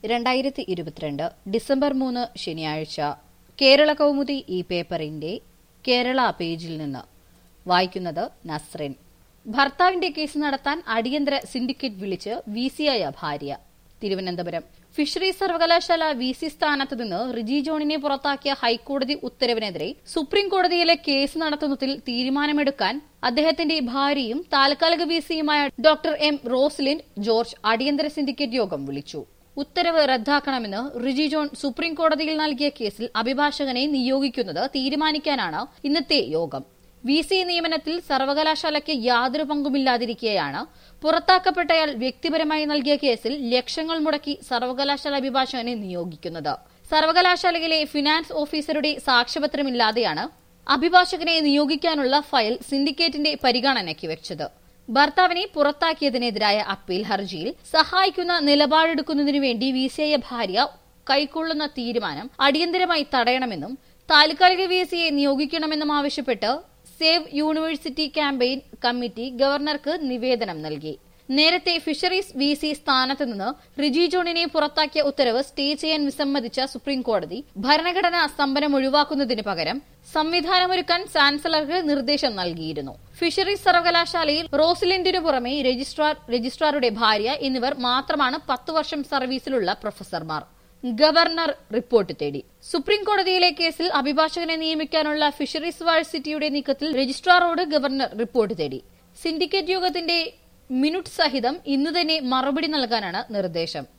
രണ്ടായിരത്തി ഇരുപത്തിരണ്ട് ഡിസംബർ മൂന്ന് ശനിയാഴ്ച കേരള കൗമുദി ഈ പേപ്പറിന്റെ കേരള പേജിൽ നിന്ന് വായിക്കുന്നത് നസ്റിൻ ഭർത്താവിന്റെ കേസ് നടത്താൻ അടിയന്തര സിൻഡിക്കേറ്റ് വിളിച്ച് വി സിയായ ഭാര്യ തിരുവനന്തപുരം ഫിഷറീസ് സർവകലാശാല വി സി സ്ഥാനത്ത് നിന്ന് റിജി ജോണിനെ പുറത്താക്കിയ ഹൈക്കോടതി ഉത്തരവിനെതിരെ സുപ്രീം കോടതിയിലെ കേസ് നടത്തുന്നതിൽ തീരുമാനമെടുക്കാൻ അദ്ദേഹത്തിന്റെ ഭാര്യയും താൽക്കാലിക വി സിയുമായ ഡോക്ടർ എം റോസ്ലിൻ ജോർജ് അടിയന്തര സിൻഡിക്കേറ്റ് യോഗം വിളിച്ചു ഉത്തരവ് റദ്ദാക്കണമെന്ന് റിജി ജോൺ സുപ്രീം കോടതിയിൽ നൽകിയ കേസിൽ അഭിഭാഷകനെ നിയോഗിക്കുന്നത് തീരുമാനിക്കാനാണ് ഇന്നത്തെ യോഗം വി സി നിയമനത്തിൽ സർവകലാശാലയ്ക്ക് യാതൊരു പങ്കുമില്ലാതിരിക്കെയാണ് പുറത്താക്കപ്പെട്ടയാൾ വ്യക്തിപരമായി നൽകിയ കേസിൽ ലക്ഷങ്ങൾ മുടക്കി സർവകലാശാല അഭിഭാഷകനെ നിയോഗിക്കുന്നത് സർവകലാശാലയിലെ ഫിനാൻസ് ഓഫീസറുടെ സാക്ഷ്യപത്രമില്ലാതെയാണ് അഭിഭാഷകനെ നിയോഗിക്കാനുള്ള ഫയൽ സിൻഡിക്കേറ്റിന്റെ പരിഗണനയ്ക്ക് വെച്ചത് ഭർത്താവിനെ പുറത്താക്കിയതിനെതിരായ അപ്പീൽ ഹർജിയിൽ സഹായിക്കുന്ന നിലപാടെടുക്കുന്നതിനു വേണ്ടി വി സിയായ ഭാര്യ കൈക്കൊള്ളുന്ന തീരുമാനം അടിയന്തരമായി തടയണമെന്നും താൽക്കാലിക വി സിയെ നിയോഗിക്കണമെന്നും ആവശ്യപ്പെട്ട് സേവ് യൂണിവേഴ്സിറ്റി ക്യാമ്പയിൻ കമ്മിറ്റി ഗവർണർക്ക് നിവേദനം നൽകി നേരത്തെ ഫിഷറീസ് വി സി സ്ഥാനത്ത് നിന്ന് റിജി ജോണിനെ പുറത്താക്കിയ ഉത്തരവ് സ്റ്റേ ചെയ്യാൻ വിസമ്മതിച്ച സുപ്രീം കോടതി ഭരണഘടനാ സ്തംഭനം ഒഴിവാക്കുന്നതിന് പകരം സംവിധാനമൊരുക്കാൻ ചാൻസലർക്ക് നിർദ്ദേശം നൽകിയിരുന്നു ഫിഷറീസ് സർവകലാശാലയിൽ റോസിലിൻഡിനു പുറമെ രജിസ്ട്രാർ രജിസ്ട്രാറുടെ ഭാര്യ എന്നിവർ മാത്രമാണ് പത്തു വർഷം സർവീസിലുള്ള പ്രൊഫസർമാർ ഗവർണർ റിപ്പോർട്ട് തേടി സുപ്രീം കോടതിയിലെ കേസിൽ അഭിഭാഷകനെ നിയമിക്കാനുള്ള ഫിഷറീസ് യൂണിവേഴ്സിറ്റിയുടെ നീക്കത്തിൽ രജിസ്ട്രാറോട് ഗവർണർ റിപ്പോർട്ട് തേടി സിൻഡിക്കേറ്റ് യോഗത്തിന്റെ മിനുട്ട് സഹിതം ഇന്നു തന്നെ മറുപടി നൽകാനാണ് നിർദ്ദേശം